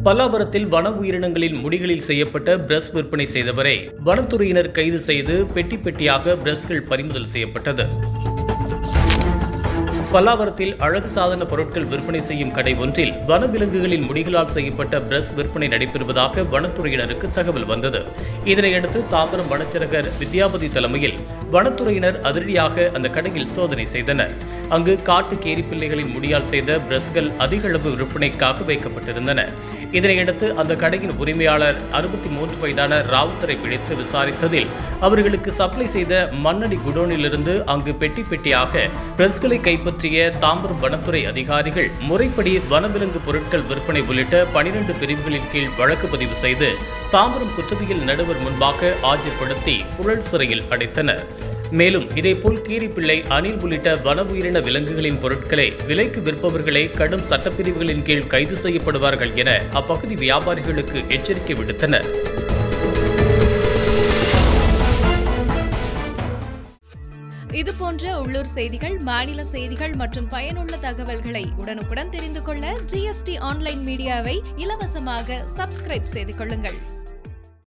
பல்லாவரத்தில் வன உயிரினங்களின் முடிகளில் செய்யப்பட்ட பிரஷ் விற்பனை செய்தவரை வனத்துறையினர் கைது செய்து பெட்டி பெட்டியாக பிரஷ்கள் பறிமுதல் செய்யப்பட்டது பல்லாவரத்தில் அழகு சாதன பொருட்கள் விற்பனை செய்யும் கடை ஒன்றில் வனவிலங்குகளின் முடிகளால் செய்யப்பட்ட பிரஷ் விற்பனை நடைபெறுவதாக வனத்துறையினருக்கு தகவல் வந்தது இதனையடுத்து தாம்பரம் வனச்சரகர் வித்யாபதி தலைமையில் வனத்துறையினர் அதிரடியாக அந்த கடையில் சோதனை செய்தனர் அங்கு காட்டு கேரி பிள்ளைகளின் முடியால் செய்த பிரஷ்கள் அதிக அளவு விற்பனைக்காக வைக்கப்பட்டிருந்தன இதனையடுத்து அந்த கடையின் உரிமையாளர் அறுபத்தி மூன்று வயதான ராவுத்தரை பிடித்து விசாரித்ததில் அவர்களுக்கு சப்ளை செய்த மண்ணடி குடோனிலிருந்து அங்கு பெட்டி பெட்டியாக பிரஸ்களை கைப்பற்றிய தாம்பரம் வனத்துறை அதிகாரிகள் முறைப்படி வனவிலங்கு பொருட்கள் விற்பனை உள்ளிட்ட பனிரெண்டு பிரிவுகளின் கீழ் வழக்கு பதிவு செய்து தாம்பரம் குற்றவியல் நடுவர் முன்பாக ஆஜர்படுத்தி புழல் சிறையில் அடைத்தனர் மேலும் இதேபோல் கீரிப்பிள்ளை அணில் உள்ளிட்ட வன உயிரின விலங்குகளின் பொருட்களை விலைக்கு விற்பவர்களை கடும் சட்டப்பிரிவுகளின் கீழ் கைது செய்யப்படுவார்கள் என அப்பகுதி வியாபாரிகளுக்கு எச்சரிக்கை விடுத்தனர் இது போன்ற உள்ளூர் செய்திகள் மாநில செய்திகள் மற்றும் பயனுள்ள தகவல்களை உடனுக்குடன் தெரிந்து கொள்ள ஜிஎஸ்டி ஆன்லைன் மீடியாவை இலவசமாக சப்ஸ்கிரைப் செய்து கொள்ளுங்கள்